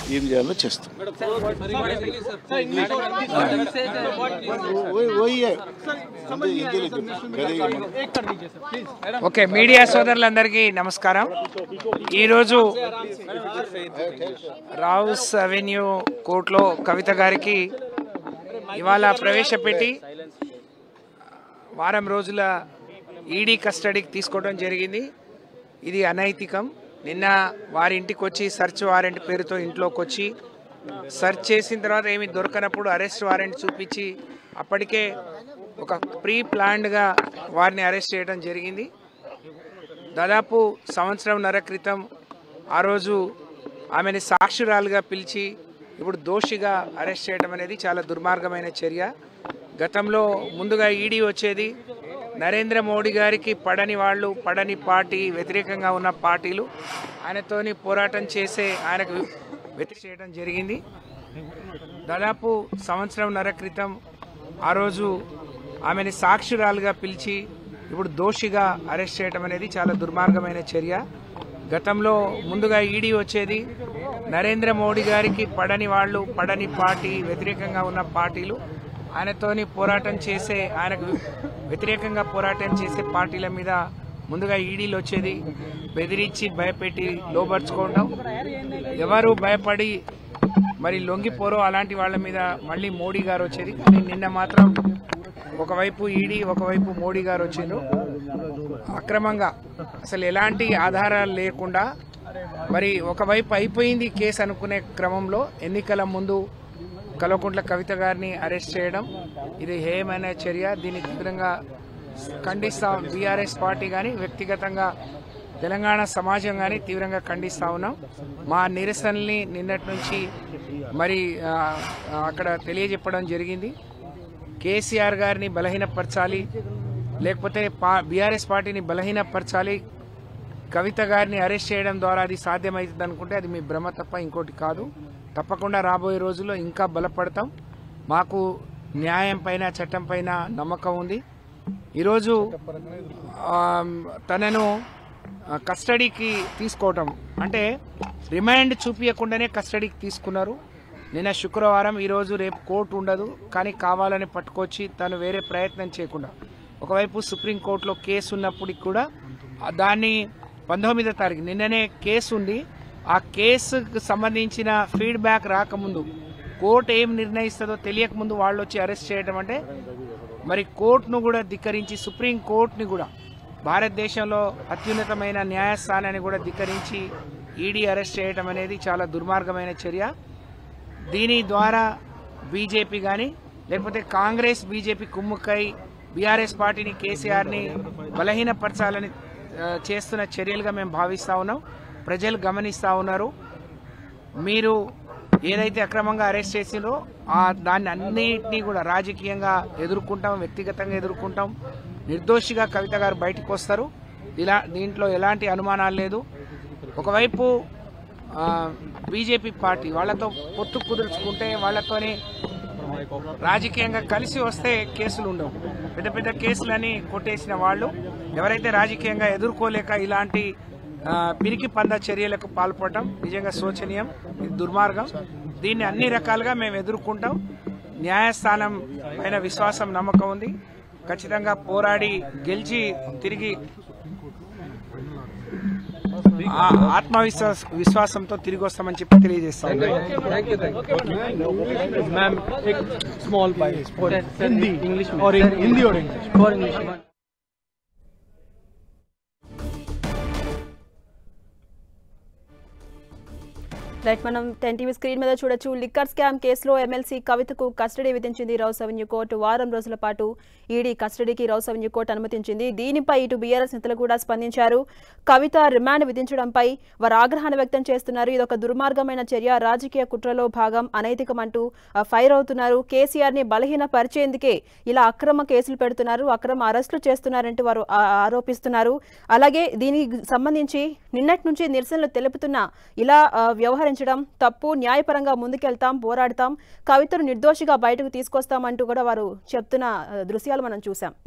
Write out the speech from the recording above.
ఏం చేయాలో చేస్తాం ఓ- ఓయే. అంతే హిందీలో చెప్పు. గదే మనం. ఓకే మీడియా సోదరులందరికీ నమస్కారం ఈరోజు రావుస్ అవెన్యూ కోర్టులో కవిత గారికి ఇవాళ ప్రవేశపెట్టి వారం రోజుల ఈడీ కస్టడీకి తీసుకోవడం జరిగింది ఇది అనైతికం నిన్న వారి ఇంటికి వచ్చి సెర్చ్ వారెంట్ పేరుతో ఇంట్లోకి వచ్చి సెర్చ్ చేసిన తర్వాత ఏమి దొరకనప్పుడు అరెస్ట్ వారెంట్ చూపించి అప్పటికే ఒక ప్రీ ప్లాన్డ్గా వారిని అరెస్ట్ చేయడం జరిగింది దాదాపు సంవత్సరంన్నర క్రితం ఆ రోజు ఆమెని సాక్షురాలుగా పిలిచి ఇప్పుడు దోషిగా అరెస్ట్ చేయడం అనేది చాలా దుర్మార్గమైన చర్య గతంలో ముందుగా ఈడీ వచ్చేది నరేంద్ర మోడీ గారికి పడని వాళ్ళు పడని పార్టీ వ్యతిరేకంగా ఉన్న పార్టీలు ఆయనతోని పోరాటం చేసే ఆయనకు వ్యతిరేక చేయడం జరిగింది దాదాపు సంవత్సరంన్నర క్రితం ఆ రోజు ఆమెని సాక్షురాలుగా పిలిచి ఇప్పుడు దోషిగా అరెస్ట్ చేయడం అనేది చాలా దుర్మార్గమైన చర్య గతంలో ముందుగా ఈడీ వచ్చేది నరేంద్ర మోడీ గారికి పడని వాళ్ళు పడని పార్టీ వ్యతిరేకంగా ఉన్న పార్టీలు ఆయనతోని పోరాటం చేసే ఆయనకు వ్యతిరేకంగా పోరాటం చేసే పార్టీల మీద ముందుగా ఈడీలు వచ్చేది బెదిరించి భయపెట్టి లోపరుచుకోవడం ఎవరు భయపడి మరి లొంగిపోరో అలాంటి వాళ్ళ మీద మళ్ళీ మోడీ గారు వచ్చేది కానీ నిన్న మాత్రం ఒకవైపు ఈడీ ఒకవైపు మోడీ గారు వచ్చిండ్రు అక్రమంగా అసలు ఎలాంటి ఆధారాలు లేకుండా మరి ఒకవైపు అయిపోయింది కేసు అనుకునే క్రమంలో ఎన్నికల ముందు కల్వకుంట్ల కవిత గారిని అరెస్ట్ చేయడం ఇది హేయమైన చర్య దీన్ని తీవ్రంగా ఖండిస్తాం బీఆర్ఎస్ పార్టీ కానీ వ్యక్తిగతంగా తెలంగాణ సమాజం కానీ తీవ్రంగా ఖండిస్తా ఉన్నాం మా నిరసనల్ని నిన్నటి నుంచి మరి ఆ, అక్కడ తెలియజెప్పడం జరిగింది కేసీఆర్ గారిని బలహీనపరచాలి లేకపోతే పా బీఆర్ఎస్ పార్టీని బలహీనపరచాలి కవిత గారిని అరెస్ట్ చేయడం ద్వారా అది సాధ్యమవుతుంది అనుకుంటే అది మీ భ్రమ తప్ప ఇంకోటి కాదు తప్పకుండా రాబోయే రోజుల్లో ఇంకా బలపడతాం మాకు న్యాయం పైన చట్టం పైన నమ్మకం ఉంది ఈరోజు ఆమ్, తనను ఆ, కస్టడీకి తీసుకోవటం అంటే రిమాండ్ చూపించకుండానే కస్టడీకి తీసుకున్నారు నిన్న శుక్రవారం ఈరోజు రేపు కోర్టు ఉండదు కానీ కావాలని పట్టుకొచ్చి తను వేరే ప్రయత్నం చేయకుండా ఒకవైపు సుప్రీంకోర్టులో కేసు ఉన్నప్పటికి కూడా ఆ దాన్ని పంతొమ్మిదో తారీఖు నిన్ననే కేసు ఉంది ఆ కేసుకు సంబంధించిన ఫీడ్బ్యాక్ రాకముందు కోర్టు ఏం నిర్ణయిస్తుందో తెలియకముందు వాళ్ళు వచ్చి అరెస్ట్ చేయడం అంటే మరి కోర్టును కూడా ధిక్కరించి సుప్రీం కోర్టుని కూడా భారతదేశంలో అత్యున్నతమైన న్యాయస్థానాన్ని కూడా ధిక్కరించి ఈడీ అరెస్ట్ చేయడం అనేది చాలా దుర్మార్గమైన చర్య దీని ద్వారా బీజేపీ కానీ లేకపోతే కాంగ్రెస్ బీజేపీ కుమ్ముక్కై బీఆర్ఎస్ పార్టీని కేసీఆర్ని బలహీనపరచాలని ఆ, చేస్తున్న చర్యలుగా మేము భావిస్తా ఉన్నాం ప్రజలు గమనిస్తా ఉన్నారు మీరు ఏదైతే అక్రమంగా అరెస్ట్ చేసిండ్రో ఆ దాన్ని అన్నిటినీ కూడా రాజకీయంగా ఎదుర్కొంటాం వ్యక్తిగతంగా ఎదుర్కొంటాం నిర్దోషిగా కవిత గారు బయటకు వస్తారు ఇలా దీంట్లో ఎలాంటి అనుమానాలు లేదు ఒకవైపు ఆ, బీజేపీ పార్టీ వాళ్ళతో పొత్తు కుదుర్చుకుంటే వాళ్ళతోని రాజకీయంగా కలిసి వస్తే కేసులు ఉండవు పెద్ద పెద్ద కేసులని కొట్టేసిన వాళ్ళు ఎవరైతే రాజకీయంగా ఎదుర్కోలేక ఇలాంటి ఆ, పిరికి పంద చర్యలకు పాల్పడటం నిజంగా శోచనీయం ఇది దుర్మార్గం దీన్ని అన్ని రకాలుగా మేము ఎదుర్కొంటాం న్యాయస్థానం పైన విశ్వాసం నమ్మకం ఉంది ఖచ్చితంగా పోరాడి గెలిచి తిరిగి ఆ ఆత్మవిశ్వాస విశ్వాసంతో తిరిగి వస్తామని చెప్పి తెలియజేస్తాం मैम एक small bite for Hindi English और हिंदी और इंग्लिश फॉर इंग्लिश రైట్ మనం టెన్ టీవీ స్క్రీన్ మీద చూడొచ్చు లిక్కర్ స్కామ్ కేసులో ఎమ్మెల్సీ కవితకు కస్టడీ విధించింది రౌస్ అవెన్యూ కోర్టు వారం రోజుల పాటు ఈడీ కస్టడీకి రౌస్ అవెన్యూ కోర్టు అనుమతించింది దీనిపై ఇటు బీఆర్ఎస్ నేతలు కూడా స్పందించారు కవిత రిమాండ్ విధించడంపై వారు ఆగ్రహాన్ని వ్యక్తం చేస్తున్నారు ఇది ఒక దుర్మార్గమైన చర్య రాజకీయ కుట్రలో భాగం అనైతికమంటూ ఆ, ఫైర్ అవుతున్నారు కేసీఆర్ ని బలహీన పరిచేందుకే ఇలా అక్రమ కేసులు పెడుతున్నారు అక్రమ అరెస్టులు చేస్తున్నారంటూ వారు ఆ, ఆరోపిస్తున్నారు అలాగే దీనికి సంబంధించి నిన్నటి నుంచి నిరసనలు తెలుపుతున్న ఇలా ఆ, వ్యవహరించడం తప్పు న్యాయపరంగా ముందుకెళ్తాం పోరాడతాం కవితను నిర్దోషిగా బయటకు తీసుకొస్తామంటూ కూడా వారు చెప్తున్న ఆ, దృశ్యాలు మనం చూసాం